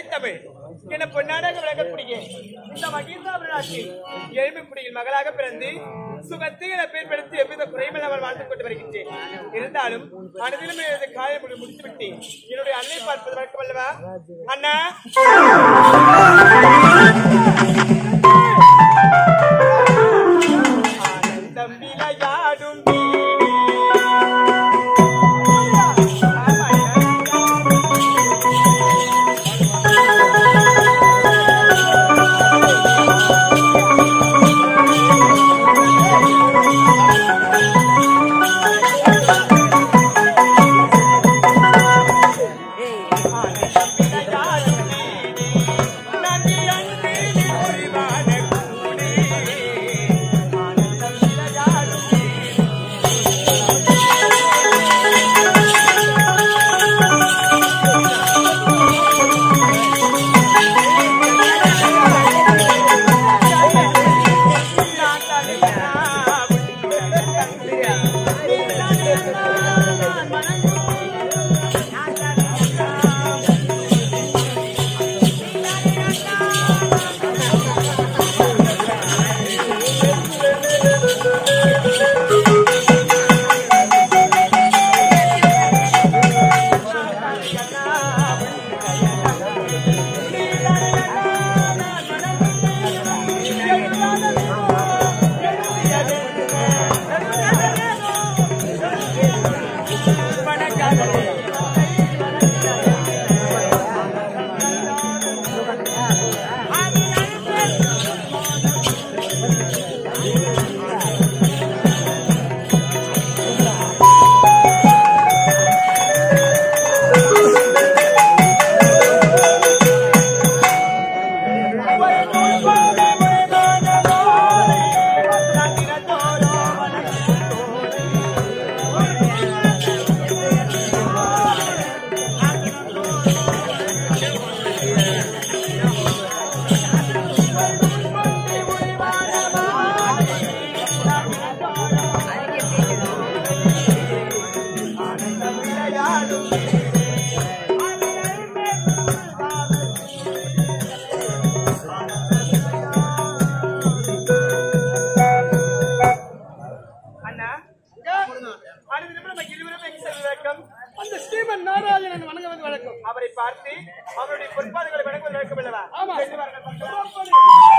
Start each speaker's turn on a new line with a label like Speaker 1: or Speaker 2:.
Speaker 1: தமிழ் என பொன்னாடாக விளங்கக்கூடிய இந்த மகிழ்ந்தாபுர நாட்டில் எளிமைக்குடியில் மகளாக பிறந்து சுகத்தை என பேர் பெடுத்து எவ்வித குறைமில்லாமல் வாழ்ந்து கொண்டு வருகின்றேன் இருந்தாலும் மனதிலும் எனது காலை முடி முடித்துவிட்டு என்னுடைய அன்னை பார்ப்பது வழக்கம் அல்லவா அண்ணா ஆனந்தம் விளையாடும் நன்றி அன்பே புரிவான கூடே ஆனந்தம் விளையாடும் அண்ணா அடுத்த நிமிடம் நம்ம இருவரும் எங்கு செல்வது வழக்கம்
Speaker 2: அந்த ஸ்ரீமன் நாராயணன் வணங்குவது வழக்கம்
Speaker 1: அவரை பார்த்து அவருடைய பொற்பாடுகளை வணங்குவது வழக்கம் அல்லவா
Speaker 2: ஆமா.
Speaker 1: சென்று வாருங்கள் பார்க்கலாம்.